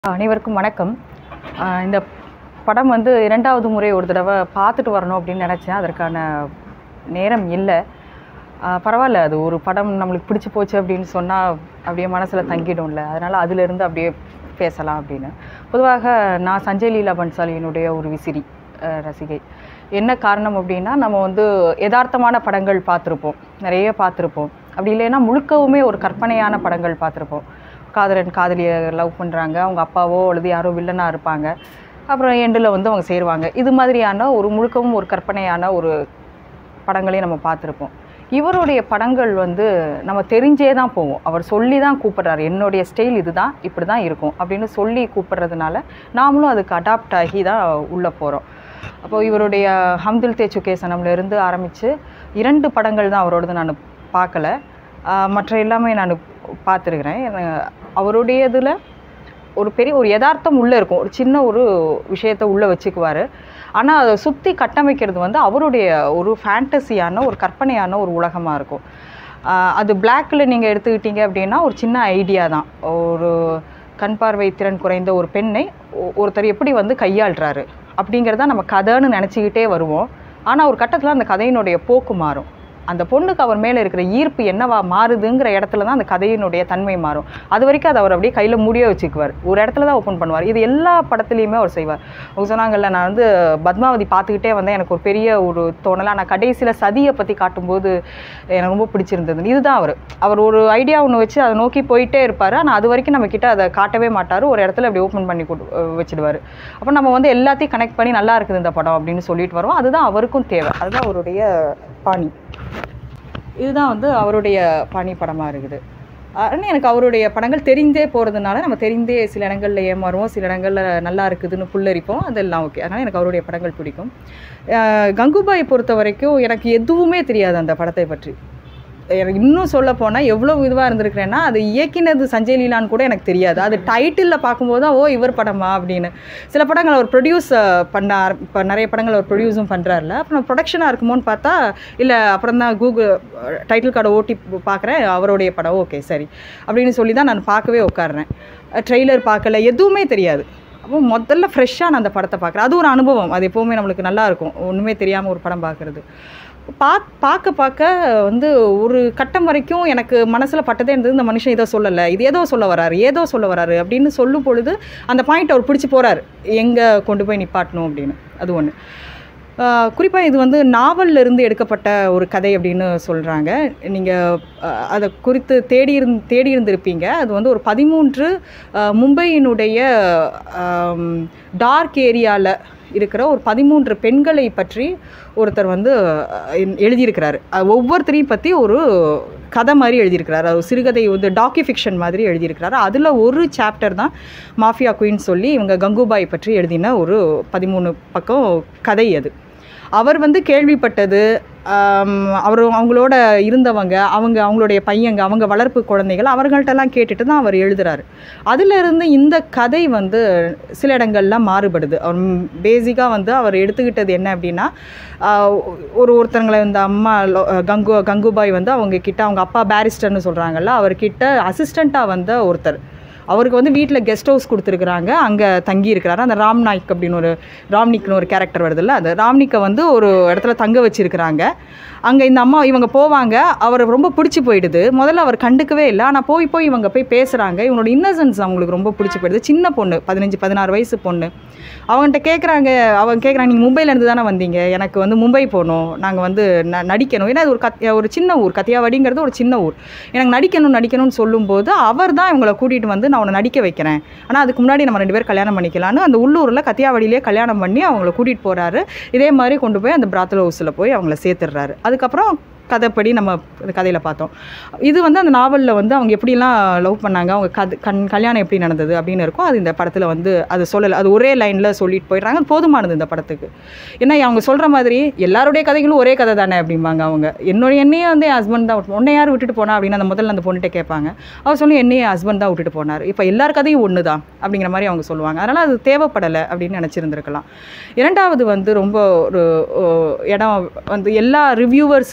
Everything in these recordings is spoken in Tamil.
அனைவருக்கும் வணக்கம் ஆஹ் இந்த படம் வந்து இரண்டாவது முறை ஒரு தடவை பார்த்துட்டு வரணும் அப்படின்னு நினச்சேன் அதற்கான நேரம் இல்லை ஆஹ் பரவாயில்ல அது ஒரு படம் நம்மளுக்கு பிடிச்சி போச்சு அப்படின்னு சொன்னால் அப்படியே மனசில் தங்கிடும்ல அதனால் அதிலிருந்து அப்படியே பேசலாம் அப்படின்னு பொதுவாக நான் சஞ்சய் லீலா பன்சாலியினுடைய ஒரு விசிறி ஆஹ் ரசிகை என்ன காரணம் அப்படின்னா நம்ம வந்து யதார்த்தமான படங்கள் பார்த்துருப்போம் நிறைய பார்த்துருப்போம் அப்படி இல்லைன்னா முழுக்கவுமே ஒரு கற்பனையான படங்கள் பார்த்துருப்போம் காதலன் காதலியை லவ் பண்ணுறாங்க அவங்க அப்பாவோ அல்லது யாரோ வில்லனாக இருப்பாங்க அப்புறம் எண்டில் வந்து அவங்க சேருவாங்க இது மாதிரியான ஒரு முழுக்கவும் ஒரு கற்பனையான ஒரு படங்களையும் நம்ம பார்த்துருப்போம் இவருடைய படங்கள் வந்து நம்ம தெரிஞ்சே தான் போவோம் அவர் சொல்லி தான் கூப்பிட்றாரு என்னுடைய ஸ்டைல் இதுதான் இப்படி தான் இருக்கும் அப்படின்னு சொல்லி கூப்பிட்றதுனால நாமளும் அதுக்கு அடாப்ட் ஆகி தான் உள்ளே போகிறோம் அப்போது இவருடைய ஹம்தில் தேச்சு கேசனம்லேருந்து ஆரம்பித்து இரண்டு படங்கள் தான் அவரோடது நான் பார்க்கல ஆஹ் மற்ற எல்லாமே நான் பார்த்துருக்குறேன் அவருடைய இதில் ஒரு பெரிய ஒரு யதார்த்தம் உள்ளே இருக்கும் ஒரு சின்ன ஒரு விஷயத்தை உள்ளே வச்சுக்குவார் ஆனால் அதை சுற்றி கட்டமைக்கிறது வந்து அவருடைய ஒரு ஃபேண்டசியான ஒரு கற்பனையான ஒரு உலகமாக இருக்கும் ஆஹ் அது பிளாக்கில் நீங்கள் எடுத்துக்கிட்டீங்க அப்படின்னா ஒரு சின்ன ஐடியா தான் ஒரு கண் பார்வை திறன் குறைந்த ஒரு பெண்ணை ஒ- ஒருத்தர் எப்படி வந்து கையாளுறாரு அப்படிங்கிறத நம்ம கதைன்னு நினச்சிக்கிட்டே வருவோம் ஆனால் ஒரு கட்டத்தில் அந்த கதையினுடைய போக்கு மாறும் அந்த பொண்ணுக்கு அவர் மேலே இருக்கிற ஈர்ப்பு என்னவா மாறுதுங்கிற இடத்துல தான் அந்த கதையினுடைய தன்மை மாறும் அது வரைக்கும் அதை அவர் அப்படியே கையில் மூடியே வச்சுக்குவார் ஒரு இடத்துல தான் ஓப்பன் பண்ணுவார் இது எல்லா படத்துலையுமே அவர் செய்வார் அவங்க சொன்னாங்கல்ல நான் வந்து பத்மாவதி பார்த்துக்கிட்டே வந்தேன் எனக்கு ஒரு பெரிய ஒரு தோணலை நான் கடைசியில் சதியை பற்றி காட்டும்போது எனக்கு ரொம்ப பிடிச்சிருந்தது இதுதான் அவர் அவர் ஒரு ஐடியா ஒன்று வச்சு அதை நோக்கி போயிட்டே இருப்பார் ஆனால் அது வரைக்கும் நம்ம கிட்ட அதை காட்டவே மாட்டார் ஒரு இடத்துல அப்படி ஓப்பன் பண்ணி கொடு வச்சுடுவார் அப்போ நம்ம வந்து எல்லாத்தையும் கனெக்ட் பண்ணி நல்லா இருக்குது இந்த படம் அப்படின்னு சொல்லிட்டு வரோம் அதுதான் அவருக்கும் தேவை அதுதான் அவருடைய பாணி இதுதான் வந்து அவருடைய பாணி படமாக இருக்குது ஆனால் எனக்கு அவருடைய படங்கள் தெரிந்தே போகிறதுனால நம்ம தெரிந்தே சில இடங்களில் ஏமாறுவோம் சில இடங்களில் நல்லா இருக்குதுன்னு புல்லரிப்போம் அதெல்லாம் ஓகே அதனால் எனக்கு அவருடைய படங்கள் பிடிக்கும் அஹ் கங்குபாயை பொறுத்த வரைக்கும் எனக்கு எதுவுமே தெரியாது அந்த படத்தை பற்றி எனக்கு இன்னும் சொல்ல போனால் எவ்வளோ இதுவாக இருந்திருக்கிறேன்னா அது இயக்கினது சஞ்சய் லீலான்னு கூட எனக்கு தெரியாது அது டைட்டிலில் பார்க்கும்போது தான் ஓ இவர் படமா அப்படின்னு சில படங்கள் அவர் ப்ரொடியூஸ் பண்ண இப்போ நிறைய படங்கள் அவர் ப்ரொடியூஸும் பண்ணுறாருல அப்புறம் ப்ரொடக்ஷனாக இருக்குமோன்னு பார்த்தா இல்லை அப்புறம் தான் கூகுள் டைட்டில் கார்டை ஓட்டி பார்க்குறேன் அவருடைய படம் ஓகே சரி அப்படின்னு சொல்லி தான் நான் பார்க்கவே உட்காடுறேன் ட்ரெய்லர் பார்க்கல எதுவுமே தெரியாது அப்போ முதல்ல ஃப்ரெஷ்ஷாக நான் அந்த படத்தை பார்க்குறேன் அது ஒரு அனுபவம் அது எப்போவுமே நம்மளுக்கு நல்லா இருக்கும் ஒன்றுமே தெரியாமல் ஒரு படம் பார்க்குறது பா பார்க்க பார்க்க வந்து ஒரு கட்டம் வரைக்கும் எனக்கு மனசில் பட்டதே இருந்தது இந்த மனுஷன் இதை சொல்லலை இது ஏதோ சொல்ல வராரு ஏதோ சொல்ல வராரு அப்படின்னு சொல்லும் பொழுது அந்த பாயிண்ட் அவர் பிடிச்சி போகிறாரு எங்கே கொண்டு போய் நிப்பாட்டணும் அப்படின்னு அது ஒன்று குறிப்பாக இது வந்து நாவல்ல இருந்து எடுக்கப்பட்ட ஒரு கதை அப்படின்னு சொல்கிறாங்க நீங்கள் அதை குறித்து தேடி இருந் தேடி இருந்திருப்பீங்க அது வந்து ஒரு பதிமூன்று அஹ், மும்பையினுடைய டார்க் ஏரியாவில் இருக்கிற ஒரு பதிமூன்று பெண்களை பற்றி ஒருத்தர் வந்து அஹ், என்- எழுதியிருக்கிறாரு அஹ், ஒவ்வொருத்தரையும் பற்றி ஒரு கதை மாதிரி எழுதியிருக்கிறாரு அது ஒரு சிறுகதை வந்து டாக்கி ஃபிக்ஷன் மாதிரி எழுதியிருக்கிறாரு அதில் ஒரு சாப்டர் தான் மாஃபியா குயின் சொல்லி இவங்க கங்குபாய் பற்றி எழுதின ஒரு பதிமூணு பக்கம் கதை அது அவர் வந்து கேள்விப்பட்டது ஆம், அவர் அவங்களோட இருந்தவங்க அவங்க அவங்களுடைய பையங்க அவங்க வளர்ப்பு குழந்தைகள் அவர்கள்ட்டெல்லாம் கேட்டுட்டு தான் அவர் எழுதுறாரு அதிலிருந்து இந்த கதை வந்து சில இடங்கள்ல மாறுபடுது அவர் பேசிக்காக வந்து அவர் எடுத்துக்கிட்டது என்ன அப்படின்னா ஆஹ், ஒரு ஒருத்தங்களை இந்த அம்மா லோ- கங்கு கங்குபாய் வந்து அவங்க கிட்ட அவங்க அப்பா பேரிஸ்டர்னு சொல்கிறாங்கல்ல அவர்கிட்ட அசிஸ்டண்ட்டாக வந்த ஒருத்தர் அவருக்கு வந்து வீட்டில் கெஸ்ட் ஹவுஸ் கொடுத்துருக்குறாங்க அங்கே தங்கி இருக்கிறாரு அந்த ராம் நாய்க் அப்படின்னு ஒரு ராம்னிக்னு ஒரு கேரக்டர் வருதுல்ல அது ராம்னிக்கை வந்து ஒரு இடத்துல தங்க வச்சிருக்கிறாங்க அங்கே இந்த அம்மா இவங்க போவாங்க அவர் ரொம்ப பிடிச்சி போயிடுது முதல்ல அவர் கண்டுக்கவே இல்லை ஆனால் போய் போய் இவங்க போய் பேசுகிறாங்க இவனோட இன்னசென்ஸ் அவங்களுக்கு ரொம்ப பிடிச்சி போயிடுது சின்ன பொண்ணு பதினஞ்சு பதினாறு வயசு பொண்ணு அவன்கிட்ட கேட்குறாங்க அவங்க கேட்குறாங்க நீங்கள் மும்பையிலேருந்து தானே வந்தீங்க எனக்கு வந்து மும்பை போகணும் நாங்கள் வந்து ந நடிக்கணும் ஏன்னா இது ஒரு கத் ஒரு சின்ன ஊர் கத்தியாவாடிங்கிறது ஒரு சின்ன ஊர் எனக்கு நடிக்கணும் நடிக்கணும்னு சொல்லும்போது அவர் தான் இவங்களை கூட்டிகிட்டு வந்து நான் உன்னை நடிக்க வைக்கிறேன் ஆனால் அதுக்கு முன்னாடி நம்ம ரெண்டு பேரும் கல்யாணம் பண்ணிக்கலான்னு அந்த உள்ளூரில் கத்தியாவாடியிலே கல்யாணம் பண்ணி அவங்கள கூட்டிகிட்டு போகிறாரு இதே மாதிரி கொண்டு போய் அந்த பிராத்தல் ஹவுஸில் போய் அவங்கள சேர்த்துடுறாரு அதுக்கப்புறம் கதைப்படி நம்ம இந்த கதையில் பார்த்தோம் இது வந்து அந்த நாவலில் வந்து அவங்க எப்படிலாம் லவ் பண்ணாங்க அவங்க கது கண் கல்யாணம் எப்படி நடந்தது அப்படின்னு இருக்கும் அது இந்த படத்தில் வந்து அது சொல்லலை அது ஒரே லைனில் சொல்லிட்டு போயிடுறாங்க அது போதுமானது இந்த படத்துக்கு ஏன்னா அவங்க சொல்கிற மாதிரி எல்லாருடைய கதைகளும் ஒரே கதை தானே அப்படிம்பாங்க அவங்க என்னோட என்னையே வந்து என் ஹஸ்பண்ட் தான் விட்டு- உன்னை யார் விட்டுட்டு போனா அப்படின்னு அந்த முதல்ல அந்த பொண்ணுகிட்ட கேட்பாங்க அவர் சொல்லி என்னையே ஹஸ்பண்ட் தான் விட்டுட்டு போனார் இப்போ எல்லார் கதையும் ஒன்று தான் அப்படிங்கிற மாதிரி அவங்க சொல்லுவாங்க அதனால் அது தேவைப்படலை அப்படின்னு நினச்சிருந்துருக்கலாம் இரண்டாவது வந்து ரொம்ப ஒரு ஓ, இடம் வந்து எல்லா ரிவ்யூவர்ஸுமே சொல்கிற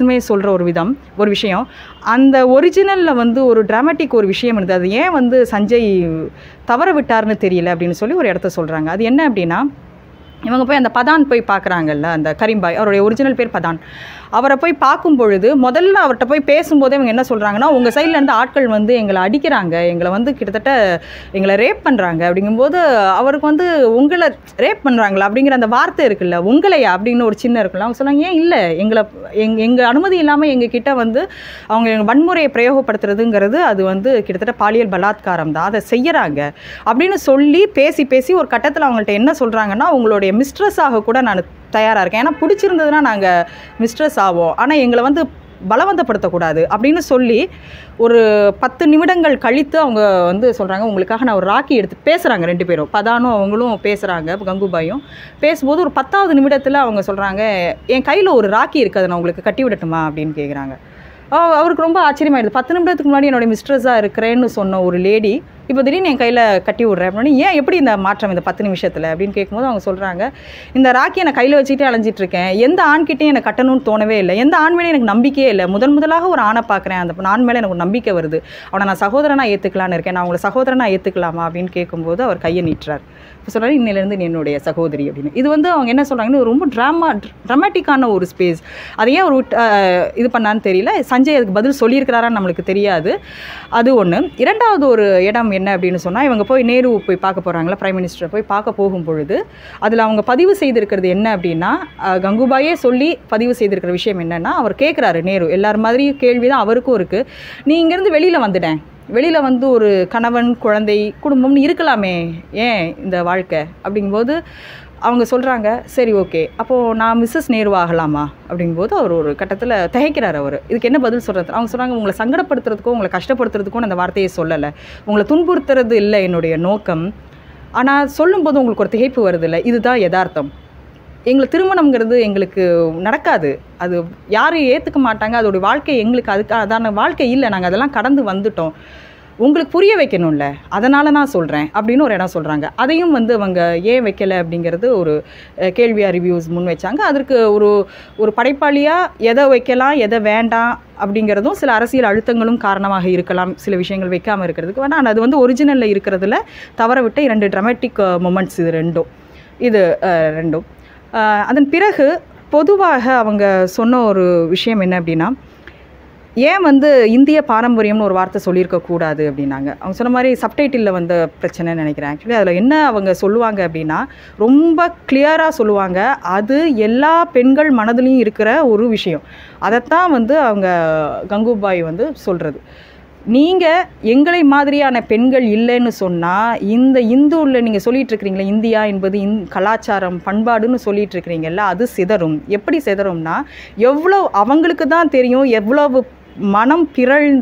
பண்ணுற ஒரு விதம் ஒரு விஷயம் அந்த ஒரிஜினலில் வந்து ஒரு ட்ராமாட்டிக் ஒரு விஷயம் இருந்தது அது ஏன் வந்து சஞ்சய் தவற விட்டார்னு தெரியல அப்படின்னு சொல்லி ஒரு இடத்த சொல்கிறாங்க அது என்ன அப்படின்னா இவங்க போய் அந்த பதான் போய் பார்க்குறாங்கல்ல அந்த கரீம்பாய் அவருடைய ஒரிஜினல் பேர் பதான் அவரை போய் பார்க்கும் பொழுது முதல்ல அவர்கிட்ட போய் பேசும்போதே இவங்க என்ன சொல்கிறாங்கன்னா உங்கள் சைடில் இருந்து ஆட்கள் வந்து எங்களை அடிக்கிறாங்க எங்களை வந்து கிட்டத்தட்ட எங்களை ரேப் பண்ணுறாங்க அப்படிங்கும்போது அவருக்கு வந்து உங்களை ரேப் பண்ணுறாங்களா அப்படிங்கிற அந்த வார்த்தை இருக்குல்ல உங்களையா அப்படின்னு ஒரு சின்ன இருக்குல்ல அவங்க சொன்னாங்க ஏன் இல்லை எங்களை எங் எங்கள் அனுமதி இல்லாமல் எங்கள் கிட்ட வந்து அவங்க எங்க வன்முறையை பிரயோகப்படுத்துறதுங்கிறது அது வந்து கிட்டத்தட்ட பாலியல் பலாத்காரம் தான் அதை செய்யறாங்க அப்படின்னு சொல்லி பேசி பேசி ஒரு கட்டத்தில் அவங்கள்ட்ட என்ன சொல்கிறாங்கன்னா உங்களுடைய மிஸ்ட்ரஸ் ஆக கூட நான் தயாராக இருக்கேன் ஏன்னா பிடிச்சிருந்ததுன்னா நாங்கள் மிஸ்ட்ரஸ் ஆவோம் ஆனால் எங்களை வந்து பலவந்தப்படுத்தக்கூடாது அப்படின்னு சொல்லி ஒரு பத்து நிமிடங்கள் கழித்து அவங்க வந்து சொல்கிறாங்க உங்களுக்காக நான் ஒரு ராக்கி எடுத்து பேசுகிறாங்க ரெண்டு பேரும் பதானும் அவங்களும் பேசுகிறாங்க கங்குபாயும் பேசும்போது ஒரு பத்தாவது நிமிடத்தில் அவங்க சொல்கிறாங்க என் கையில் ஒரு ராக்கி இருக்குது அதை நான் உங்களுக்கு கட்டி விடட்டுமா அப்படின்னு கேட்குறாங்க அவ- அவருக்கு ரொம்ப ஆச்சரியமாயிடுது பத்து நிமிடத்துக்கு முன்னாடி என்னோட மிஸ்ட்ரஸாக இருக்கிறேன்னு சொன்ன ஒரு லேடி இப்போ திடீர்னு என் கையில் கட்டி விட்றேன் அப்படின்னு ஏன் எப்படி இந்த மாற்றம் இந்த பத்து நிமிஷத்தில் அப்படின்னு கேட்கும்போது அவங்க சொல்கிறாங்க இந்த ராக்கியை நான் கையில் வச்சுக்கிட்டே அலைஞ்சிட்டு இருக்கேன் எந்த ஆண்கிட்டையும் எனக்கு கட்டணும்னு தோணவே இல்லை எந்த ஆண் மேலே எனக்கு நம்பிக்கையே இல்லை முதன் முதலாக ஒரு ஆணை பார்க்குறேன் அந்த ஆண் மேலே எனக்கு ஒரு நம்பிக்கை வருது அவனை நான் சகோதரனாக ஏற்றுக்கலான்னு இருக்கேன் நான் உங்களை சகோதரனாக ஏற்றுக்கலாமா அப்படின்னு கேட்கும்போது அவர் கையை நீட்டுறார் இப்போ சொல்கிறாரு இன்னிலேருந்து நீ என்னுடைய சகோதரி அப்படின்னு இது வந்து அவங்க என்ன சொல்கிறாங்கன்னு ரொம்ப ட்ராமா ட்ராமாட்டிக்கான ஒரு ஸ்பேஸ் அதை ஏன் ஒரு விட்- அஹ் இது பண்ணான்னு தெரியல சஞ்சய் அதுக்கு பதில் சொல்லியிருக்கிறாரான்னு நம்மளுக்கு தெரியாது அது ஒன்று இரண்டாவது ஒரு இடம் என்ன அப்படின்னு சொன்னால் இவங்க போய் நேரு போய் பார்க்க போகிறாங்களா பிரைம் மினிஸ்டரை போய் பார்க்க போகும் பொழுது அதில் அவங்க பதிவு செய்திருக்கிறது என்ன அப்படின்னா அஹ், கங்குபாயே சொல்லி பதிவு செய்திருக்கிற விஷயம் என்னன்னா அவர் கேட்குறாரு நேரு எல்லார் மாதிரி கேள்வி தான் அவருக்கும் இருக்குது நீ இங்கேருந்து வெளியில் வந்துட்டேன் வெளியில் வந்து ஒரு கணவன் குழந்தை குடும்பம்னு இருக்கலாமே ஏன் இந்த வாழ்க்கை அப்படிங்கும்போது அவங்க சொல்கிறாங்க சரி ஓகே அப்போது நான் மிஸ்ஸஸ் நேரு ஆகலாமா அப்படிங்கும்போது அவர் ஒரு கட்டத்தில் திகைக்கிறார் அவர் இதுக்கு என்ன பதில் சொல்கிறது அவங்க சொல்கிறாங்க உங்களை சங்கடப்படுத்துறதுக்கோ உங்களை கஷ்டப்படுத்துறதுக்கோ நான் அந்த வார்த்தையை சொல்லலை உங்களை துன்புறுத்துறது இல்லை என்னுடைய நோக்கம் ஆனால் சொல்லும்போது உங்களுக்கு ஒரு திகைப்பு வருதில்ல இதுதான் யதார்த்தம் எங்களை திருமணம்ங்கிறது எங்களுக்கு நடக்காது அது யாரும் ஏற்றுக்க மாட்டாங்க அதோடைய வாழ்க்கை எங்களுக்கு அதுக்கு அதான வாழ்க்கை இல்லை நாங்கள் அதெல்லாம் கடந்து வந்துட்டோம் உங்களுக்கு புரிய வைக்கணும்ல அதனால நான் சொல்கிறேன் அப்படின்னு ஒரு இடம் சொல்கிறாங்க அதையும் வந்து அவங்க ஏன் வைக்கலை அப்படிங்கிறது ஒரு அஹ், கேள்வியா ரிவ்யூஸ் முன் வச்சாங்க அதற்கு ஒரு ஒரு படைப்பாளியாக எதை வைக்கலாம் எதை வேண்டாம் அப்படிங்கிறதும் சில அரசியல் அழுத்தங்களும் காரணமாக இருக்கலாம் சில விஷயங்கள் வைக்காமல் இருக்கிறதுக்கு வேணால் ஆனால் அது வந்து ஒரிஜினலில் இருக்கிறதுல தவற விட்ட இரண்டு ட்ரமேட்டிக் மொமெண்ட்ஸ் இது ரெண்டும் இது அஹ், ரெண்டும் அஹ், அதன் பிறகு பொதுவாக அவங்க சொன்ன ஒரு விஷயம் என்ன அப்படின்னா ஏன் வந்து இந்திய பாரம்பரியம்னு ஒரு வார்த்தை சொல்லியிருக்க கூடாது அப்படின்னாங்க அவங்க சொன்ன மாதிரி சப்டைட்டிலில் வந்த பிரச்சனைன்னு நினைக்கிறேன் ஆக்சுவலி அதில் என்ன அவங்க சொல்லுவாங்க அப்படின்னா ரொம்ப கிளியராக சொல்லுவாங்க அது எல்லா பெண்கள் மனதிலையும் இருக்கிற ஒரு விஷயம் அதைத்தான் வந்து அவங்க கங்குபாய் வந்து சொல்கிறது நீங்கள் எங்களை மாதிரியான பெண்கள் இல்லைன்னு சொன்னால் இந்த இந்துவில் நீங்கள் சொல்லிட்டு இருக்கிறீங்களே இந்தியா என்பது இந் கலாச்சாரம் பண்பாடுன்னு சொல்லிட்டு இருக்கிறீங்கல்ல அது சிதறும் எப்படி சிதறும்னா எவ்வளோ அவங்களுக்கு தான் தெரியும் எவ்வளவு மனம் பிறழ்ந்த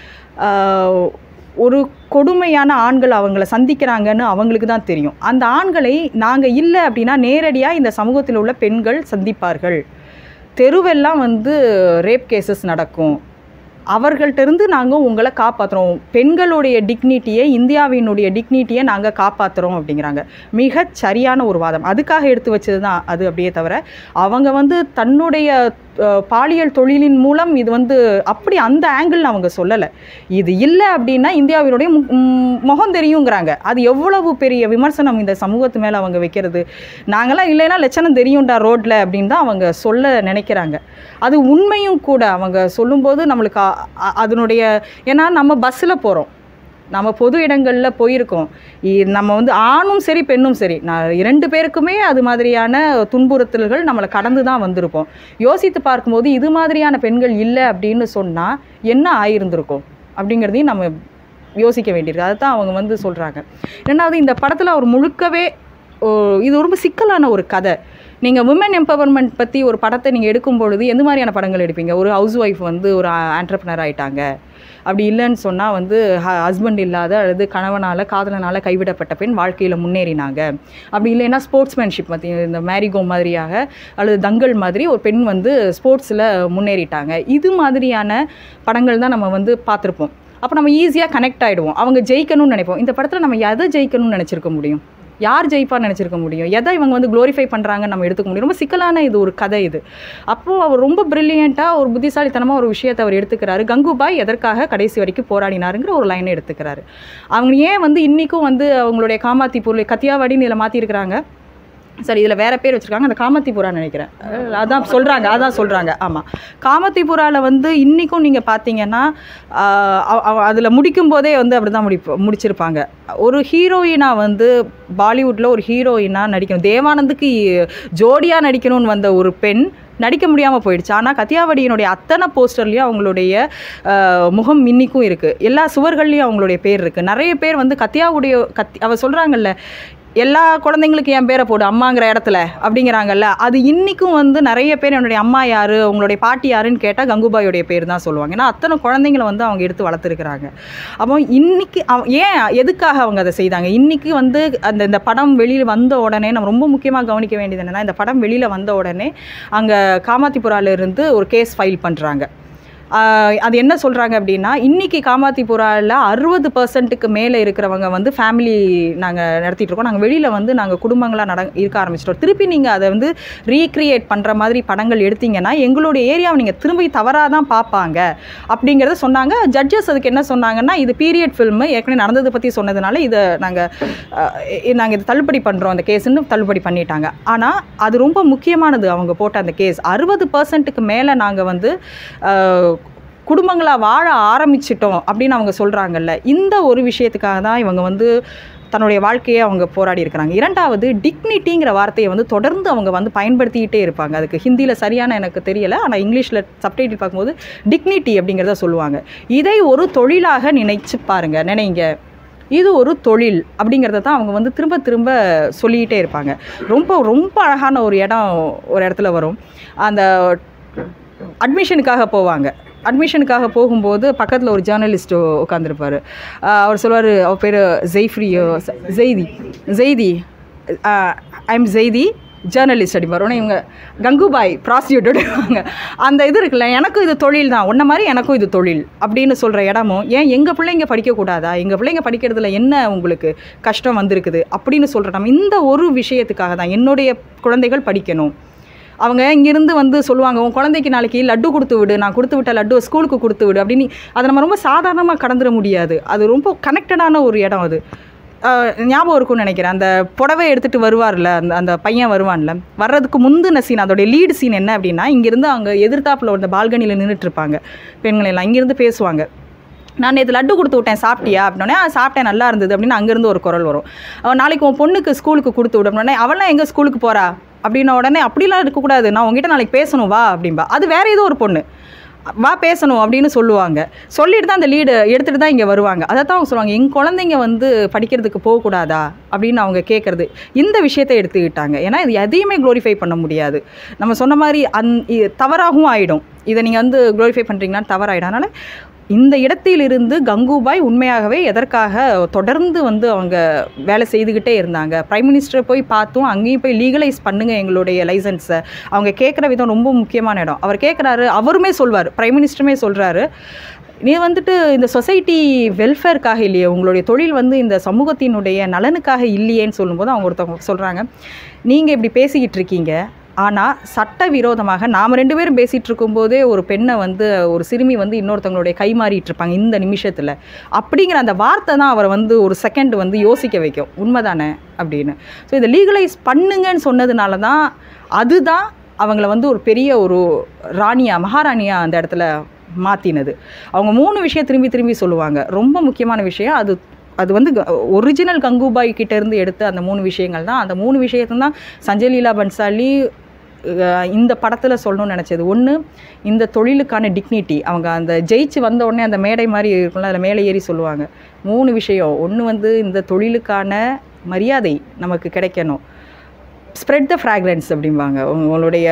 ஆஹ், ஒரு கொடுமையான ஆண்கள் அவங்கள சந்திக்கிறாங்கன்னு அவங்களுக்கு தான் தெரியும் அந்த ஆண்களை நாங்கள் இல்லை அப்படின்னா நேரடியாக இந்த சமூகத்தில் உள்ள பெண்கள் சந்திப்பார்கள் தெருவெல்லாம் வந்து ரேப் கேசஸ் நடக்கும் அவர்கள்ட்ட நாங்கள் உங்களை காப்பாற்றுறோம் பெண்களுடைய டிக்னிட்டியை இந்தியாவினுடைய டிக்னிட்டியை நாங்கள் காப்பாற்றுறோம் அப்படிங்கிறாங்க மிகச் சரியான ஒரு வாதம் அதுக்காக எடுத்து வச்சது தான் அது அப்படியே தவிர அவங்க வந்து தன்னுடைய அஹ், பாலியல் தொழிலின் மூலம் இது வந்து அப்படி அந்த ஆங்கிள் அவங்க சொல்லலை இது இல்லை அப்படின்னா இந்தியாவினுடைய மு- ம், முகம் தெரியுங்கிறாங்க அது எவ்வளவு பெரிய விமர்சனம் இந்த சமூகத்து மேலே அவங்க வைக்கிறது நாங்களாம் இல்லைன்னா லட்சணம் தெரியும்டா ரோட்டில் அப்படின்னு தான் அவங்க சொல்ல நினைக்கிறாங்க அது உண்மையும் கூட அவங்க சொல்லும்போது நம்மளுக்கு அ- அ- அதனுடைய ஏன்னா நம்ம பஸ்ஸில் போகிறோம் நம்ம பொது இடங்களில் போயிருக்கோம் இ- நம்ம வந்து ஆணும் சரி பெண்ணும் சரி நான் இரண்டு பேருக்குமே அது மாதிரியான துன்புறுத்தல்கள் நம்மளை கடந்து தான் வந்திருப்போம் யோசித்து பார்க்கும்போது இது மாதிரியான பெண்கள் இல்லை அப்படின்னு சொன்னால் என்ன ஆயிருந்திருக்கும் அப்படிங்கிறதையும் நம்ம யோசிக்க வேண்டியிருக்கு அதை தான் அவங்க வந்து சொல்கிறாங்க ரெண்டாவது இந்த படத்தில் அவர் முழுக்கவே ஓ, இது ரொம்ப சிக்கலான ஒரு கதை நீங்கள் உமன் எம்பவர்மெண்ட் பற்றி ஒரு படத்தை நீங்கள் எடுக்கும் பொழுது எந்த மாதிரியான படங்கள் எடுப்பீங்க ஒரு ஹவுஸ் ஒய்ஃப் வந்து ஒரு ஆண்டர்பனர் ஆயிட்டாங்க அப்படி இல்லைன்னு சொன்னால் வந்து ஹஸ்பண்ட் இல்லாத அல்லது கணவனால் காதலனால் கைவிடப்பட்ட பெண் வாழ்க்கையில் முன்னேறினாங்க அப்படி இல்லைன்னா ஸ்போர்ட்ஸ்மேன்ஷிப் பற்றி இந்த மேரிகோ மாதிரியாக அல்லது தங்கல் மாதிரி ஒரு பெண் வந்து ஸ்போர்ட்ஸில் முன்னேறிட்டாங்க இது மாதிரியான படங்கள் தான் நம்ம வந்து பார்த்துருப்போம் அப்போ நம்ம ஈஸியாக கனெக்ட் ஆகிடுவோம் அவங்க ஜெயிக்கணும்னு நினைப்போம் இந்த படத்தில் நம்ம எதை ஜெயிக்கணும்னு நினச்சிருக்க முடியும் யார் ஜெயிப்பான்னு நினச்சிருக்க முடியும் எதை இவங்க வந்து க்ளோரிஃபை பண்ணுறாங்கன்னு நம்ம எடுத்துக்க முடியும் ரொம்ப சிக்கலான இது ஒரு கதை இது அப்போது அவர் ரொம்ப ப்ரில்லியண்ட்டாக ஒரு புத்திசாலித்தனமாக ஒரு விஷயத்தை அவர் எடுத்துக்கிறாரு கங்குபாய் எதற்காக கடைசி வரைக்கும் போராடினாருங்கிற ஒரு லைனை எடுத்துக்கிறாரு அவங்க ஏன் வந்து இன்றைக்கும் வந்து அவங்களுடைய காமாத்தி பொருள் கத்தியாவாடின்னு இதில் மாற்றிருக்கிறாங்க சரி இதில் வேற பேர் வச்சுருக்காங்க அந்த காமத்திபுரான்னு நினைக்கிறேன் அஹ் அதான் சொல்கிறாங்க அதான் சொல்கிறாங்க ஆமாம் காமத்திபுராவில் வந்து இன்றைக்கும் நீங்கள் பார்த்தீங்கன்னா அதில் முடிக்கும் போதே வந்து அப்படி தான் முடிப்பு முடிச்சிருப்பாங்க ஒரு ஹீரோயினாக வந்து பாலிவுட்டில் ஒரு ஹீரோயினாக நடிக்கணும் தேவானந்துக்கு ஜோடியாக நடிக்கணும்னு வந்த ஒரு பெண் நடிக்க முடியாமல் போயிடுச்சு ஆனால் கத்தியாவடியினுடைய அத்தனை போஸ்டர்லேயும் அவங்களுடைய அஹ், முகம் இன்னிக்கும் இருக்குது எல்லா சுவர்கள்லேயும் அவங்களுடைய பேர் இருக்குது நிறைய பேர் வந்து கத்தியாவுடைய கத்தி அவ சொல்கிறாங்கல்ல எல்லா குழந்தைங்களுக்கும் என் பேரை போடு அம்மாங்கிற இடத்துல அப்படிங்கிறாங்கல்ல அது இன்றைக்கும் வந்து நிறைய பேர் என்னுடைய அம்மா யார் உங்களுடைய பாட்டி யாருன்னு கேட்டால் கங்குபாயோடைய பேர் தான் சொல்லுவாங்க ஏன்னா அத்தனை குழந்தைங்களை வந்து அவங்க எடுத்து வளர்த்துருக்குறாங்க அப்போ இன்னைக்கு அவ ஏன் எதுக்காக அவங்க அதை செய்தாங்க இன்னைக்கு வந்து அந்த இந்த படம் வெளியில் வந்த உடனே நம்ம ரொம்ப முக்கியமாக கவனிக்க வேண்டியது என்னென்னா இந்த படம் வெளியில் வந்த உடனே அங்கே காமாத்திபுரால இருந்து ஒரு கேஸ் ஃபைல் பண்ணுறாங்க ஆஹ் அது என்ன சொல்கிறாங்க அப்படின்னா இன்னைக்கு காமாத்திபுராவில் அறுபது பர்சன்ட்டுக்கு மேலே இருக்கிறவங்க வந்து ஃபேமிலி நாங்கள் நடத்திட்டு இருக்கோம் நாங்கள் வெளியில் வந்து நாங்கள் குடும்பங்களாக நட இருக்க ஆரம்பிச்சிட்டோம் திருப்பி நீங்கள் அதை வந்து ரீக்ரியேட் பண்ணுற மாதிரி படங்கள் எடுத்தீங்கன்னா எங்களுடைய ஏரியாவை நீங்கள் திரும்பி தவறாக தான் பார்ப்பாங்க அப்படிங்கிறத சொன்னாங்க ஜட்ஜஸ் அதுக்கு என்ன சொன்னாங்கன்னா இது பீரியட் ஃபில்மு ஏற்கனவே நடந்ததை பற்றி சொன்னதுனால இதை நாங்கள் நாங்கள் இது தள்ளுபடி பண்ணுறோம் அந்த கேஸுன்னு தள்ளுபடி பண்ணிட்டாங்க ஆனால் அது ரொம்ப முக்கியமானது அவங்க போட்ட அந்த கேஸ் அறுபது பர்சன்ட்டுக்கு மேலே நாங்கள் வந்து ஆஹ், குடும்பங்களாக வாழ ஆரம்பிச்சிட்டோம் அப்படின்னு அவங்க சொல்கிறாங்கல்ல இந்த ஒரு விஷயத்துக்காக தான் இவங்க வந்து தன்னுடைய வாழ்க்கையை அவங்க போராடி இருக்கிறாங்க இரண்டாவது டிக்னிட்டிங்கிற வார்த்தையை வந்து தொடர்ந்து அவங்க வந்து பயன்படுத்திக்கிட்டே இருப்பாங்க அதுக்கு ஹிந்தியில் சரியான எனக்கு தெரியலை ஆனால் இங்கிலீஷில் சப்டைட்டில் பார்க்கும்போது டிக்னிட்டி அப்படிங்கிறத சொல்லுவாங்க இதை ஒரு தொழிலாக நினைச்சு பாருங்க நினைங்க இது ஒரு தொழில் அப்படிங்கிறத தான் அவங்க வந்து திரும்ப திரும்ப சொல்லிக்கிட்டே இருப்பாங்க ரொம்ப ரொம்ப அழகான ஒரு இடம் ஒரு இடத்துல வரும் அந்த அட்மிஷனுக்காக போவாங்க அட்மிஷனுக்காக போகும்போது பக்கத்தில் ஒரு ஜேர்னலிஸ்ட் உட்காந்துருப்பார் அவர் சொல்லுவார் அவர் பேர் ஜெய்ஃப்ரியோ ஜெய்தி ஜெய்தி ஐ எம் ஜெய்தி ஜேர்னலிஸ்ட் அடிப்பார் உடனே இவங்க கங்குபாய் ப்ராசிக்யூட்டடுவாங்க அந்த இது இருக்குல்ல எனக்கும் இது தொழில் தான் உன்ன மாதிரி எனக்கும் இது தொழில் அப்படின்னு சொல்கிற இடமும் ஏன் எங்கள் பிள்ளைங்க படிக்கக்கூடாதா எங்கள் பிள்ளைங்க படிக்கிறதுல என்ன உங்களுக்கு கஷ்டம் வந்திருக்குது அப்படின்னு சொல்கிற நம்ம இந்த ஒரு விஷயத்துக்காக தான் என்னுடைய குழந்தைகள் படிக்கணும் அவங்க இங்கேருந்து வந்து சொல்லுவாங்க உன் குழந்தைக்கு நாளைக்கு லட்டு கொடுத்து விடு நான் கொடுத்து விட்ட லட்டுவை ஸ்கூலுக்கு கொடுத்து விடு அப்படின்னு அதை நம்ம ரொம்ப சாதாரணமாக கடந்துட முடியாது அது ரொம்ப கனெக்டடான ஒரு இடம் அது ஆஹ் ஞாபகம் இருக்கும்னு நினைக்கிறேன் அந்த புடவை எடுத்துகிட்டு வருவார்ல அந்த அந்த பையன் வருவான்ல வர்றதுக்கு முந்தின சீன் அதோடைய லீடு சீன் என்ன அப்படின்னா இங்கேருந்து அவங்க எதிர்த்தாப்புல அந்த பால்கனியில் நின்றுட்டு இருப்பாங்க பெண்கள் எல்லாம் இங்கேருந்து பேசுவாங்க நான் நேற்று லட்டு கொடுத்து விட்டேன் சாப்பிட்டியா அப்படின்னே "ஆ, சாப்பிட்டேன் நல்லா இருந்தது அப்படின்னு அங்கேருந்து ஒரு குரல் வரும் அவன் நாளைக்கு உன் பொண்ணுக்கு ஸ்கூலுக்கு கொடுத்து விடு அப்படின்னே அவள்லாம் எங்கே ஸ்கூலுக்கு போகிறா அப்படின்ன உடனே அப்படிலாம் இருக்கக்கூடாது நான் உங்ககிட்ட நாளைக்கு பேசணும் வா அப்படின்பா அது வேற ஏதோ ஒரு பொண்ணு வா பேசணும் அப்படின்னு சொல்லுவாங்க சொல்லிட்டு தான் அந்த லீடு எடுத்துகிட்டு தான் இங்கே வருவாங்க அதை தான் அவங்க சொல்லுவாங்க எங்கள் குழந்தைங்க வந்து படிக்கிறதுக்கு போகக்கூடாதா அப்படின்னு அவங்க கேட்குறது இந்த விஷயத்தை எடுத்துக்கிட்டாங்க ஏன்னா இது எதையுமே க்ளோரிஃபை பண்ண முடியாது நம்ம சொன்ன மாதிரி அந் இ- தவறாகவும் ஆகிடும் இதை நீங்கள் வந்து க்ளோரிஃபை பண்ணுறீங்கன்னா தவறாயிடும் அதனால் இந்த இடத்திலிருந்து கங்குபாய் உண்மையாகவே எதற்காக தொடர்ந்து வந்து அவங்க வேலை செய்துக்கிட்டே இருந்தாங்க பிரைம் மினிஸ்டரை போய் பார்த்தும் அங்கேயும் போய் லீகலைஸ் பண்ணுங்க எங்களுடைய லைசன்ஸை அவங்க கேட்குற விதம் ரொம்ப முக்கியமான இடம் அவர் கேட்குறாரு அவருமே சொல்வார் பிரைம் மினிஸ்டருமே சொல்கிறாரு நீ வந்துட்டு இந்த சொசைட்டி வெல்ஃபேருக்காக இல்லையே உங்களுடைய தொழில் வந்து இந்த சமூகத்தினுடைய நலனுக்காக இல்லையேன்னு சொல்லும்போது அவங்க ஒருத்தவங்க சொல்கிறாங்க நீங்கள் இப்படி பேசிக்கிட்டு இருக்கீங்க ஆனால் சட்டவிரோதமாக நாம் ரெண்டு பேரும் பேசிகிட்டு இருக்கும்போதே ஒரு பெண்ணை வந்து ஒரு சிறுமி வந்து இன்னொருத்தவங்களுடைய கை மாறிட்டு இருப்பாங்க இந்த நிமிஷத்தில் அப்படிங்கிற அந்த வார்த்தை தான் அவரை வந்து ஒரு செகண்ட் வந்து யோசிக்க வைக்கும் உண்மைதானே அப்படின்னு ஸோ இதை லீகலைஸ் பண்ணுங்கன்னு சொன்னதுனால தான் அதுதான் அவங்கள வந்து ஒரு பெரிய ஒரு ராணியா மகாராணியா அந்த இடத்துல மாற்றினது அவங்க மூணு விஷயம் திரும்பி திரும்பி சொல்லுவாங்க ரொம்ப முக்கியமான விஷயம் அது அது வந்து ஒரிஜினல் கங்குபாய் கிட்ட இருந்து எடுத்த அந்த மூணு விஷயங்கள் தான் அந்த மூணு விஷயத்தை தான் சஞ்சய் லீலா பன்சாலி அஹ், இந்த படத்தில் சொல்லணும்னு நினச்சது ஒன்று இந்த தொழிலுக்கான டிக்னிட்டி அவங்க அந்த ஜெயிச்சு வந்த உடனே அந்த மேடை மாதிரி இருக்கும்ல அதில் மேலே ஏறி சொல்லுவாங்க மூணு விஷயம் ஒன்று வந்து இந்த தொழிலுக்கான மரியாதை நமக்கு கிடைக்கணும் ஸ்ப்ரெட் த ஃப்ராக்ரன்ஸ் அப்படிம்பாங்க உங்களுடைய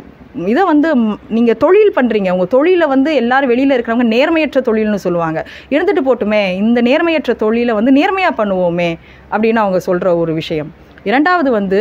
இதை வந்து நீங்கள் தொழில் பண்ணுறீங்க உங்கள் தொழிலை வந்து எல்லாரும் வெளியில் இருக்கிறவங்க நேர்மையற்ற தொழில்னு சொல்லுவாங்க இருந்துட்டு போட்டுமே இந்த நேர்மையற்ற தொழிலை வந்து நேர்மையாக பண்ணுவோமே அப்படின்னு அவங்க சொல்கிற ஒரு விஷயம் இரண்டாவது வந்து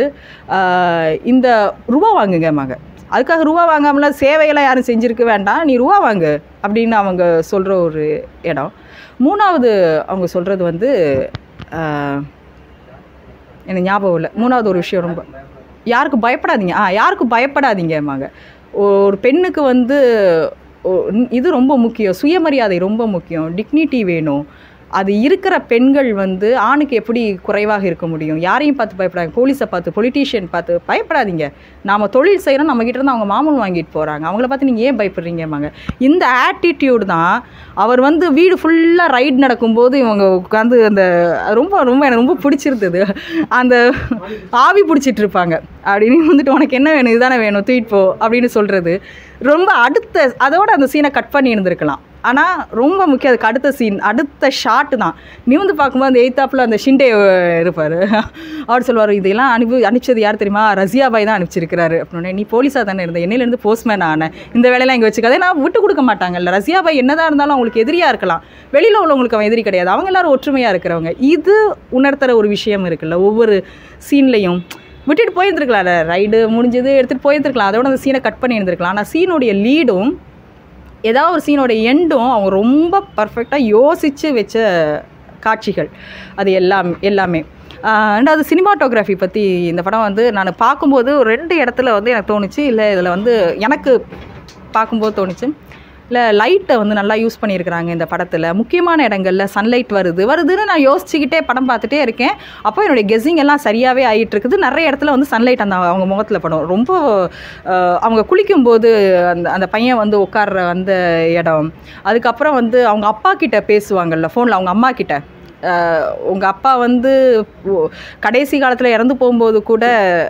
ஆஹ், இந்த ரூபா வாங்குங்கம்பாங்க அதுக்காக ரூபா வாங்காமலாம் சேவையெல்லாம் யாரும் செஞ்சுருக்க வேண்டாம் நீ ரூபா வாங்கு அப்படின்னு அவங்க சொல்கிற ஒரு இடம் மூணாவது அவங்க சொல்கிறது வந்து ஆஹ், எனக்கு ஞாபகம் இல்லை மூணாவது ஒரு விஷயம் ரொம்ப யாருக்கு பயப்படாதீங்க ஆ யாருக்கு பயப்படாதீங்கம்மாங்க ஒரு பெண்ணுக்கு வந்து ஒ- இது ரொம்ப முக்கியம் சுயமரியாதை ரொம்ப முக்கியம் டிக்னிட்டி வேணும் அது இருக்கிற பெண்கள் வந்து ஆணுக்கு எப்படி குறைவாக இருக்க முடியும் யாரையும் பார்த்து பயப்படாதீங்க போலீஸை பார்த்து பொலிட்டீஷியன் பார்த்து பயப்படாதீங்க நாம் தொழில் செய்கிறோம் நம்மக்கிட்ட இருந்து அவங்க மாமூல் வாங்கிட்டு போகிறாங்க அவங்கள பார்த்து நீங்கள் ஏன் பயப்படுறீங்கம்மாங்க இந்த ஆட்டிடியூட் தான் அவர் வந்து வீடு ஃபுல்லாக ரைட் நடக்கும்போது இவங்க உட்காந்து அந்த ரொம்ப ரொம்ப எனக்கு ரொம்ப பிடிச்சிருந்தது அந்த ஆவி பிடிச்சிட்டு இருப்பாங்க அப்படின்னு வந்துட்டு உனக்கு என்ன வேணும் இதுதானே வேணும் தூக்கிட்டு போ அப்படின்னு சொல்கிறது ரொம்ப அடுத்த அதோட அந்த சீனை கட் பண்ணி இருந்திருக்கலாம் ஆனால் ரொம்ப முக்கியம் அதுக்கு அடுத்த சீன் அடுத்த ஷாட்டு தான் நிமிந்து பார்க்கும்போது அந்த எய்த்தாப்பில் அந்த ஷிண்டே இருப்பார் அவர் சொல்லுவார் இதெல்லாம் அனுப்பி அனுப்பிச்சது யார் தெரியுமா ரசியா பாய் தான் அனுப்பிச்சிருக்கிறாரு அப்படின்னு நீ போலீஸாக தானே இருந்த என்னையிலேருந்து போஸ்ட்மேன் ஆனேன் இந்த வேலையெல்லாம் இங்கே வச்சுக்காதே நான் விட்டு கொடுக்க மாட்டாங்கல்ல ரசியா பாய் என்னதான் இருந்தாலும் அவங்களுக்கு எதிரியாக இருக்கலாம் வெளியில் உள்ளவங்களுக்கு அவன் எதிரி கிடையாது அவங்க எல்லாரும் ஒற்றுமையாக இருக்கிறவங்க இது உணர்த்துற ஒரு விஷயம் இருக்குல்ல ஒவ்வொரு சீன்லையும் விட்டுட்டு போயிருந்துருக்கலாம்ல ரைடு முடிஞ்சது எடுத்துகிட்டு போயிருந்துருக்கலாம் அதோட அந்த சீனை கட் பண்ணி இருந்திருக்கலாம் ஆனால் சீனுடைய லீடும் ஏதாவது ஒரு சீனோட எண்டும் அவங்க ரொம்ப பர்ஃபெக்டாக யோசித்து வச்ச காட்சிகள் அது எல்லாம் எல்லாமே ஆஹ் ரெண்டாவது சினிமாட்டோகிராஃபி பற்றி இந்த படம் வந்து நான் பார்க்கும்போது ஒரு ரெண்டு இடத்துல வந்து எனக்கு தோணுச்சு இல்லை இதில் வந்து எனக்கு பார்க்கும்போது தோணுச்சு இல்லை லைட்டை வந்து நல்லா யூஸ் பண்ணியிருக்கிறாங்க இந்த படத்தில் முக்கியமான இடங்கள்ல சன்லைட் வருது வருதுன்னு நான் யோசிச்சுக்கிட்டே படம் பார்த்துட்டே இருக்கேன் அப்போ என்னுடைய கெஸ்ஸிங் எல்லாம் சரியாகவே ஆகிட்டு இருக்குது நிறைய இடத்துல வந்து சன்லைட் அந்த அவங்க முகத்தில் படும் ரொம்ப ஆஹ், அவங்க குளிக்கும்போது அந்த அந்த பையன் வந்து உட்கார்ற அந்த இடம் அதுக்கப்புறம் வந்து அவங்க அப்பா கிட்ட பேசுவாங்கல்ல ஃபோனில் அவங்க அம்மா கிட்ட உங்கள் அப்பா வந்து ஓ- கடைசி காலத்தில் இறந்து போகும்போது கூட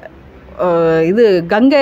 அஹ், இது கங்கை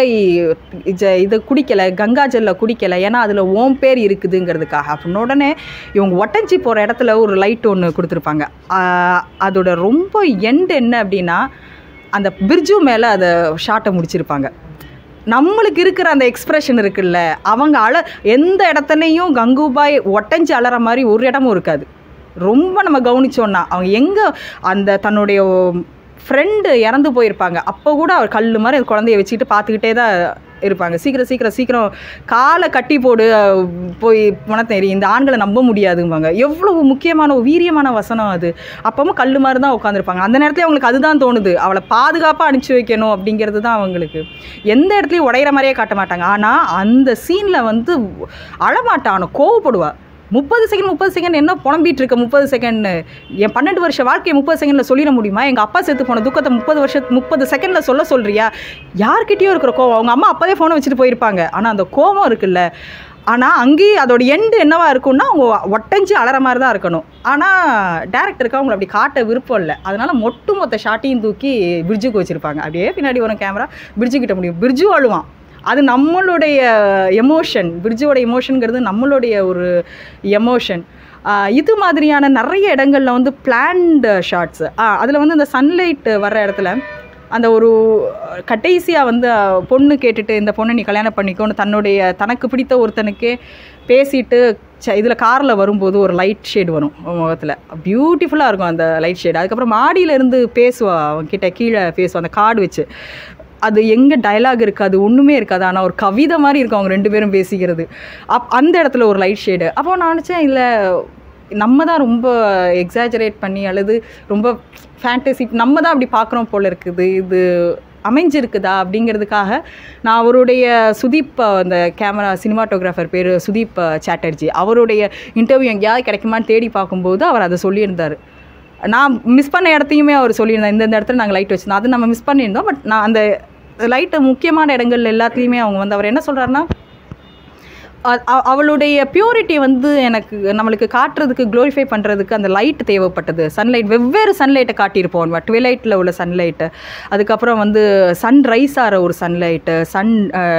ஜ இது குடிக்கலை கங்கா ஜல்ல குடிக்கலை ஏன்னா அதில் ஓம் பேர் இருக்குதுங்கிறதுக்காக அப்படின்னு உடனே இவங்க ஒட்டஞ்சி போகிற இடத்துல ஒரு லைட் ஒன்று கொடுத்துருப்பாங்க அஹ், அதோட ரொம்ப எண்ட் என்ன அப்படின்னா அந்த பிர்ஜு மேலே அதை ஷாட்டை முடிச்சிருப்பாங்க நம்மளுக்கு இருக்கிற அந்த எக்ஸ்பிரஷன் இருக்குல்ல அவங்க அழ எந்த இடத்துலையும் கங்குபாய் ஒட்டஞ்சு அலற மாதிரி ஒரு இடமும் இருக்காது ரொம்ப நம்ம கவனிச்சோன்னா அவங்க எங்கே அந்த தன்னுடைய ஃப்ரெண்டு இறந்து போயிருப்பாங்க அப்போ கூட அவர் கல் மாதிரி அந்த குழந்தைய வச்சுக்கிட்டு பார்த்துக்கிட்டே தான் இருப்பாங்க சீக்கிரம் சீக்கிரம் சீக்கிரம் காலை கட்டி போடு அஹ், போய் பணத்தேரி இந்த ஆண்களை நம்ப முடியாதும்பாங்க எவ்வளவு முக்கியமான ஒரு வீரியமான வசனம் அது அப்பவும் கல் மாதிரி தான் உட்காந்துருப்பாங்க அந்த நேரத்தில் அவங்களுக்கு அதுதான் தோணுது அவளை பாதுகாப்பாக அனுப்பிச்சி வைக்கணும் அப்படிங்கிறது தான் அவங்களுக்கு எந்த இடத்துலையும் உடையிற மாதிரியே காட்ட மாட்டாங்க ஆனால் அந்த சீனில் வந்து அழமாட்டான் கோவப்படுவா முப்பது செகண்ட் முப்பது செகண்ட் என்ன புலம்பிட்டு இருக்க முப்பது செகண்ட் என் பன்னெண்டு வருஷ வாழ்க்கையை முப்பது செகண்டில் சொல்லிட முடியுமா எங்கள் அப்பா செத்து போன துக்கத்தை முப்பது வருஷம் முப்பது செகண்டில் சொல்ல சொல்கிறியா யார்கிட்டயோ இருக்கிற கோவம் அவங்க அம்மா அப்போதே ஃபோனை வச்சுட்டு போயிருப்பாங்க ஆனால் அந்த கோவம் இருக்குல்ல ஆனால் அங்கேயும் அதோட எண்டு என்னவா இருக்கும்னா அவங்க ஒட்டஞ்சு அலற மாதிரி தான் இருக்கணும் ஆனால் டேரக்டருக்கு அவங்களை அப்படி காட்ட விருப்பம் இல்லை அதனால மொட்டு மொத்த ஷாட்டையும் தூக்கி பிரிட்ஜுக்கு வச்சுருப்பாங்க அப்படியே பின்னாடி வரும் கேமரா பிரிட்ஜு கிட்ட முடியும் பிரிட்ஜு அழுவான் அது நம்மளுடைய எமோஷன் பிரிட்ஜோட எமோஷனுங்கிறது நம்மளுடைய ஒரு எமோஷன் இது மாதிரியான நிறைய இடங்களில் வந்து பிளான்டு ஷார்ட்ஸ் அதில் வந்து இந்த சன்லைட் வர்ற இடத்துல அந்த ஒரு கடைசியாக வந்து அஹ், பொண்ணு கேட்டுட்டு இந்த பொண்ணை நீ கல்யாணம் பண்ணிக்கோன்னு தன்னுடைய தனக்கு பிடித்த ஒருத்தனுக்கே பேசிட்டு இதில் காரில் வரும்போது ஒரு லைட் ஷேட் வரும் முகத்தில் பியூட்டிஃபுல்லாக இருக்கும் அந்த லைட் ஷேட் அதுக்கப்புறம் மாடியில இருந்து பேசுவா அவன்கிட்ட கீழே பேசுவா அந்த கார்டு வச்சு அது எங்கே டயலாக் இருக்காது ஒன்றுமே இருக்காது ஆனால் ஒரு கவிதை மாதிரி இருக்கும் அவங்க ரெண்டு பேரும் பேசிக்கிறது அப் அந்த இடத்துல ஒரு லைட் ஷேடு அப்போ நான் நினச்சேன் இல்லை நம்ம தான் ரொம்ப எக்ஸாஜரேட் பண்ணி அல்லது ரொம்ப ஃபேண்டசி நம்ம தான் அப்படி பார்க்குறோம் போல இருக்குது இது அமைஞ்சிருக்குதா அப்படிங்கிறதுக்காக நான் அவருடைய சுதீப் அஹ், அந்த கேமரா சினிமாட்டோகிராஃபர் பேர் சுதீப் அஹ், சாட்டர்ஜி அவருடைய இன்டர்வியூ எங்கேயாவது கிடைக்குமான்னு தேடி பார்க்கும்போது அவர் அதை சொல்லியிருந்தார் நான் மிஸ் பண்ண இடத்தையுமே அவர் சொல்லியிருந்தேன் இந்தந்த இடத்துல நாங்கள் லைட் வச்சுருந்தோம் அது நம்ம மிஸ் பண்ணியிருந்தோம் பட் நான் அந்த லைட்டு முக்கியமான இடங்கள் எல்லாத்துலேயுமே அவங்க வந்து அவர் என்ன சொல்கிறாருன்னா அ- அ- அவளுடைய பியூரிட்டி வந்து எனக்கு நம்மளுக்கு காட்டுறதுக்கு க்ளோரிஃபை பண்ணுறதுக்கு அந்த லைட் தேவைப்பட்டது சன்லைட் வெவ்வேறு சன்லைட்டை காட்டியிருப்போம் ட்விலைட்டில் உள்ள சன்லைட்டு அதுக்கப்புறம் வந்து சன் ரைஸ் ஆகிற ஒரு சன்லைட்டு சன்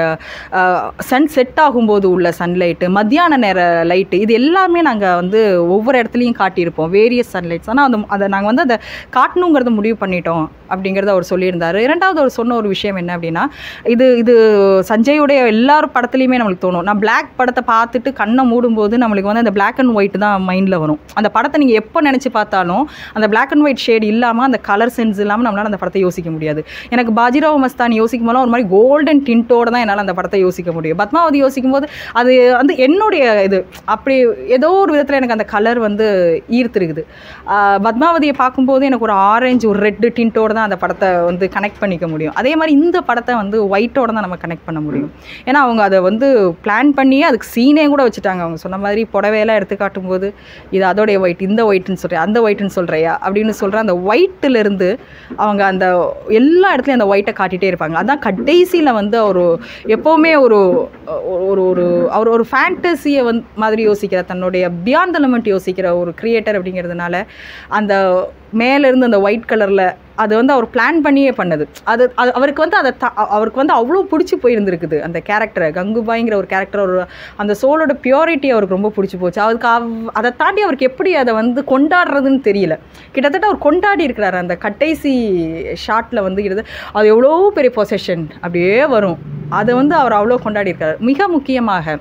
சன் செட் ஆகும்போது உள்ள சன்லைட்டு மத்தியான நேர லைட்டு இது எல்லாமே நாங்கள் வந்து ஒவ்வொரு இடத்துலையும் காட்டியிருப்போம் வேரியஸ் சன்லைட்ஸ் ஆனால் அந்த அதை நாங்கள் வந்து அதை காட்டணுங்கிறத முடிவு பண்ணிட்டோம் அப்படிங்கிறத அவர் சொல்லியிருந்தார் இரண்டாவது அவர் சொன்ன ஒரு விஷயம் என்ன அப்படின்னா இது இது சஞ்சயோடைய எல்லார் படத்துலையுமே நம்மளுக்கு தோணும் நான் பிளாக் பிளாக் படத்தை பார்த்துட்டு கண்ணை மூடும்போது நம்மளுக்கு வந்து அந்த பிளாக் அண்ட் ஒயிட் தான் மைண்டில் வரும் அந்த படத்தை நீங்கள் எப்போ நினச்சி பார்த்தாலும் அந்த பிளாக் அண்ட் ஒயிட் ஷேட் இல்லாமல் அந்த கலர் சென்ஸ் இல்லாமல் நம்மளால் அந்த படத்தை யோசிக்க முடியாது எனக்கு பாஜிராவ் மஸ்தானி யோசிக்கும் போது ஒரு மாதிரி கோல்டன் டின்ட்டோட தான் என்னால் அந்த படத்தை யோசிக்க முடியும் பத்மாவதி யோசிக்கும் போது அது வந்து என்னுடைய இது அப்படி ஏதோ ஒரு விதத்தில் எனக்கு அந்த கலர் வந்து ஈர்த்திருக்குது ஆஹ் பத்மாவதியை பார்க்கும்போது எனக்கு ஒரு ஆரஞ்சு ஒரு ரெட்டு டின்ட்டோட தான் அந்த படத்தை வந்து கனெக்ட் பண்ணிக்க முடியும் அதே மாதிரி இந்த படத்தை வந்து ஒயிட்டோட தான் நம்ம கனெக்ட் பண்ண முடியும் ஏன்னா அவங்க அதை வந்து பிளான் பண்ணியே அதுக்கு சீனே கூட வச்சுட்டாங்க அவங்க சொன்ன மாதிரி புடவையெல்லாம் எடுத்து காட்டும்போது இது அதோடைய ஒயிட் இந்த ஒயிட்னு சொல்கிறேன் அந்த ஒயிட்னு சொல்கிறியா அப்படின்னு சொல்கிற அந்த ஒயிட்டிலிருந்து அவங்க அந்த எல்லா இடத்துலையும் அந்த ஒயிட்டை காட்டிகிட்டே இருப்பாங்க அதான் கடைசியில் வந்து ஒரு எப்போவுமே ஒரு ஒரு ஒரு அவர் ஒரு ஃபேண்டசியை வந்து மாதிரி யோசிக்கிற தன்னுடைய பியாண்ட் எலமெண்ட் யோசிக்கிற ஒரு கிரியேட்டர் அப்படிங்கிறதுனால அந்த மேலேருந்து அந்த ஒயிட் கலரில் அது வந்து அவர் பிளான் பண்ணியே பண்ணது அது அது அவருக்கு வந்து அதை த- அ- அவருக்கு வந்து அவ்வளோ பிடிச்சி போயிருந்திருக்குது அந்த கேரக்டரை கங்குபாய்ங்கிற ஒரு கேரக்டர் ஒரு அந்த சோலோட பியூரிட்டி அவருக்கு ரொம்ப பிடிச்சி போச்சு அதுக்கு அவ் அதை தாண்டி அவருக்கு எப்படி அதை வந்து கொண்டாடுறதுன்னு தெரியல கிட்டத்தட்ட அவர் கொண்டாடி இருக்கிறாரு அந்த கடைசி ஷாட்டில் வந்து கிட்டத்தட்ட அது எவ்வளோ பெரிய பொசஷன் அப்படியே வரும் அதை வந்து அவர் அவ்வளோ கொண்டாடி இருக்காரு மிக முக்கியமாக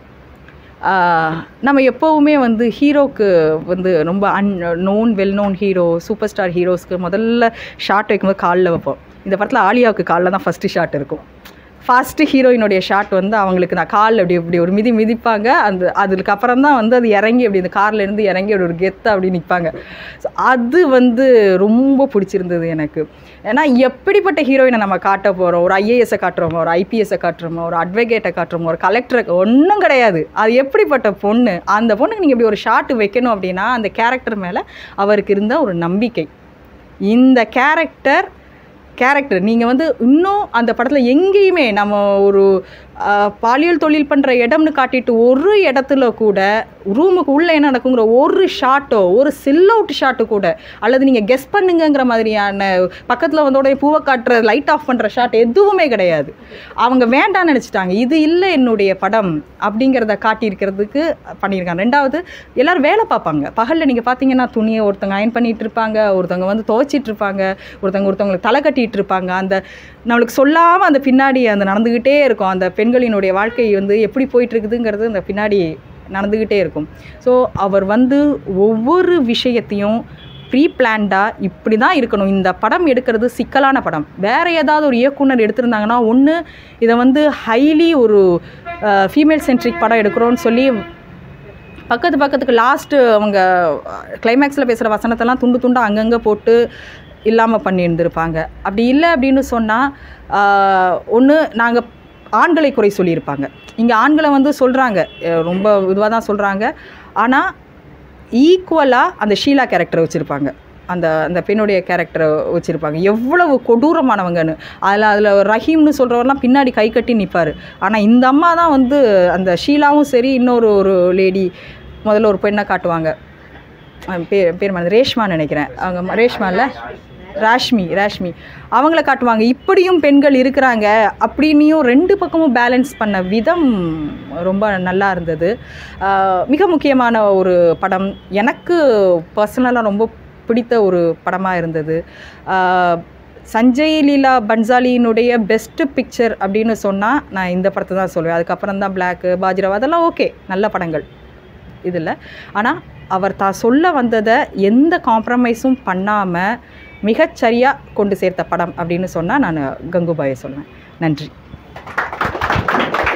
ஆஹ் நம்ம எப்போவுமே வந்து ஹீரோக்கு வந்து ரொம்ப unknown well known hero superstar ஹீரோஸ்க்கு முதல்ல ஷாட் வைக்கும்போது காலில் வைப்போம் இந்த படத்தில் ஆலியாவுக்கு காலில் தான் ஃபஸ்ட்டு ஷாட் இருக்கும் ஃபஸ்ட்டு ஹீரோயினுடைய ஷாட் வந்து அவங்களுக்கு நான் காலில் அப்படி இப்படி ஒரு மிதி மிதிப்பாங்க அந்த அதுக்கு அப்புறம் தான் வந்து அது இறங்கி அப்படி இந்த கார்ல இருந்து இறங்கி அப்படி ஒரு கெத்தாக அப்படி நிற்பாங்க ஸோ அது வந்து ரொம்ப பிடிச்சிருந்தது எனக்கு ஏன்னா எப்படிப்பட்ட ஹீரோயினை நம்ம காட்ட போகிறோம் ஒரு ஐஏஎஸை காட்டுறோமோ ஒரு ஐபிஎஸ்ஸை காட்டுறோமோ ஒரு அட்வொகேட்டை காட்டுறோமோ ஒரு கலெக்டரை ஒன்றும் கிடையாது அது எப்படிப்பட்ட பொண்ணு அந்த பொண்ணுக்கு நீங்கள் இப்படி ஒரு ஷாட் வைக்கணும் அப்படின்னா அந்த கேரக்டர் மேலே அவருக்கு இருந்த ஒரு நம்பிக்கை இந்த கேரக்டர் கேரக்டர் நீங்கள் வந்து இன்னும் அந்த படத்தில் எங்கேயுமே நம்ம ஒரு ஆஹ், பாலியல் தொழில் பண்ணுற இடம்னு காட்டிட்டு ஒரு இடத்துல கூட ரூமுக்கு உள்ளே என்ன நடக்குங்கிற ஒரு ஷாட்டோ ஒரு சில் அவுட் ஷாட்டு கூட அல்லது நீங்கள் கெஸ் பண்ணுங்கங்கிற மாதிரியான பக்கத்தில் வந்தோட பூவை காட்டுற லைட் ஆஃப் பண்ணுற ஷாட் எதுவுமே கிடையாது அவங்க வேண்டாம்னு நினச்சிட்டாங்க இது இல்லை என்னுடைய படம் அப்படிங்கிறத காட்டியிருக்கிறதுக்கு பண்ணியிருக்காங்க ரெண்டாவது எல்லாரும் வேலை பார்ப்பாங்க பகலில் நீங்கள் பார்த்தீங்கன்னா துணியை ஒருத்தவங்க அயன் பண்ணிட்டு இருப்பாங்க ஒருத்தவங்க வந்து துவைச்சிட்டு இருப்பாங்க ஒருத்தவங்க ஒருத்தவங்களுக்கு தலை கட்டிட்டு இருப்பாங்க அந்த நம்மளுக்கு சொல்லாமல் அந்த பின்னாடி அந்த நடந்துக்கிட்டே இருக்கும் அந்த பெண்களினுடைய வாழ்க்கை வந்து எப்படி போயிட்டு இருக்குதுங்கிறது அந்த பின்னாடி நடந்துக்கிட்டே இருக்கும் ஸோ அவர் வந்து ஒவ்வொரு விஷயத்தையும் ப்ரீ பிளான்டாக இப்படி தான் இருக்கணும் இந்த படம் எடுக்கிறது சிக்கலான படம் வேறு ஏதாவது ஒரு இயக்குனர் எடுத்திருந்தாங்கன்னா ஒன்று இதை வந்து ஹைலி ஒரு ஃபீமேல் சென்ட்ரிக் படம் எடுக்கிறோன்னு சொல்லி பக்கத்து பக்கத்துக்கு லாஸ்ட்டு அவங்க கிளைமேக்ஸில் பேசுகிற வசனத்தெல்லாம் துண்டு துண்டாக அங்கங்கே போட்டு இல்லாமல் பண்ணியிருந்திருப்பாங்க அப்படி இல்லை அப்படின்னு சொன்னால் ஒன்று நாங்கள் ஆண்களை குறை சொல்லியிருப்பாங்க இங்கே ஆண்களை வந்து சொல்கிறாங்க ரொம்ப இதுவாக தான் சொல்கிறாங்க ஆனால் ஈக்குவலாக அந்த ஷீலா கேரக்டரை வச்சுருப்பாங்க அந்த அந்த பெண்ணுடைய கேரக்டரை வச்சுருப்பாங்க எவ்வளவு கொடூரமானவங்கன்னு அதில் அதில் ரஹீம்னு சொல்கிறவரெலாம் பின்னாடி கை கட்டி நிற்பார் ஆனால் இந்த அம்மா தான் வந்து அந்த ஷீலாவும் சரி இன்னொரு ஒரு லேடி முதல்ல ஒரு பெண்ணை காட்டுவாங்க அவன் பேர் பேர் மறந்து ரேஷ்மா நினைக்கிறேன் அவங்க ரேஷ்மா இல்லை ராஷ்மி ராஷ்மி அவங்கள காட்டுவாங்க இப்படியும் பெண்கள் இருக்கிறாங்க அப்படின்னியும் ரெண்டு பக்கமும் பேலன்ஸ் பண்ண விதம் ரொம்ப நல்லா இருந்தது ஆஹ் மிக முக்கியமான ஒரு படம் எனக்கு பர்சனலாக ரொம்ப பிடித்த ஒரு படமாக இருந்தது ஆஹ் சஞ்சய் லீலா பன்சாலியினுடைய பெஸ்ட்டு பிக்சர் அப்படின்னு சொன்னால் நான் இந்த படத்தை தான் சொல்லுவேன் அதுக்கப்புறம் தான் பிளாக்கு பாஜிராவ் அதெல்லாம் ஓகே நல்ல படங்கள் இதில் ஆனால் அவர் தான் சொல்ல வந்ததை எந்த காம்ப்ரமைஸும் பண்ணாமல் மிகச்சரியாக கொண்டு சேர்த்த படம் அப்படின்னு சொன்னால் நான் கங்குபாயை சொல்லுவேன் நன்றி